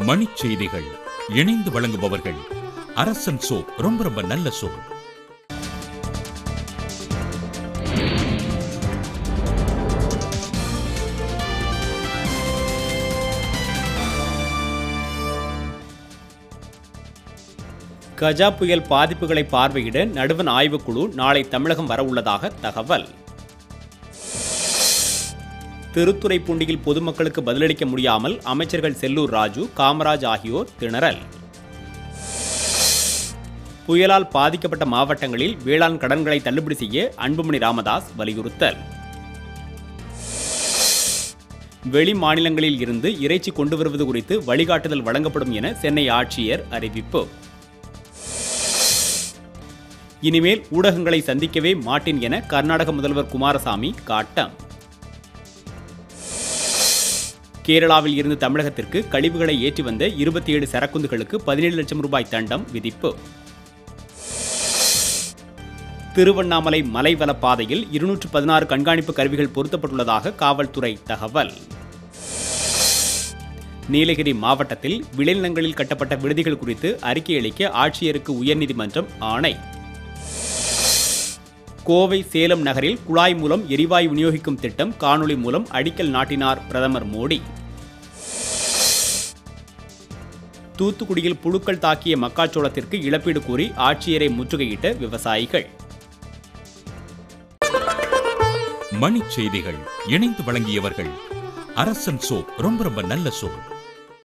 மணிச் செய்திகள் இணைந்து வழங்குபவர்கள் அரசன் சோ ரொம்ப ரொம்ப நல்ல சோ கஜா புயல் பாதிப்புகளை பார்வையிட நடுவன் ஆய்வுக்குழு நாளை தமிழகம் வரவுள்ளதாக தகவல் திருத்துறைப்பூண்டியில் பொதுமக்களுக்கு பதிலளிக்க முடியாமல் அமைச்சர்கள் செல்லூர் ராஜு காமராஜ் ஆகியோர் திணறல் புயலால் பாதிக்கப்பட்ட மாவட்டங்களில் வேளாண் கடன்களை தள்ளுபடி செய்ய அன்புமணி ராமதாஸ் வலியுறுத்தல் வெளி மாநிலங்களில் இருந்து இறைச்சி கொண்டு வருவது குறித்து வழிகாட்டுதல் வழங்கப்படும் என சென்னை ஆட்சியர் அறிவிப்பு இனிமேல் ஊடகங்களை சந்திக்கவே மாட்டேன் என கர்நாடக முதல்வர் குமாரசாமி காட்டம் கேரளாவில் இருந்து தமிழகத்திற்கு கழிவுகளை ஏற்றி வந்த இருபத்தி ஏழு சரக்குந்துகளுக்கு பதினேழு லட்சம் ரூபாய் தண்டம் விதிப்பு திருவண்ணாமலை மலைவல பாதையில் இருநூற்று பதினாறு கண்காணிப்பு கருவிகள் பொருத்தப்பட்டுள்ளதாக காவல்துறை தகவல் நீலகிரி மாவட்டத்தில் விளைநிலங்களில் கட்டப்பட்ட விடுதிகள் குறித்து அறிக்கை அளிக்க ஆட்சியருக்கு உயர்நீதிமன்றம் ஆணை கோவை சேலம் நகரில் குழாய் மூலம் எரிவாயு விநியோகிக்கும் திட்டம் காணொளி மூலம் அடிக்கல் நாட்டினார் பிரதமர் மோடி தூத்துக்குடியில் புழுக்கள் தாக்கிய மக்காச்சோளத்திற்கு இழப்பீடு கோரி ஆட்சியரை முற்றுகையிட்ட விவசாயிகள் மணிச் செய்திகள் இணைந்து வழங்கியவர்கள் அரசன் சோ ரொம்ப ரொம்ப நல்ல சோ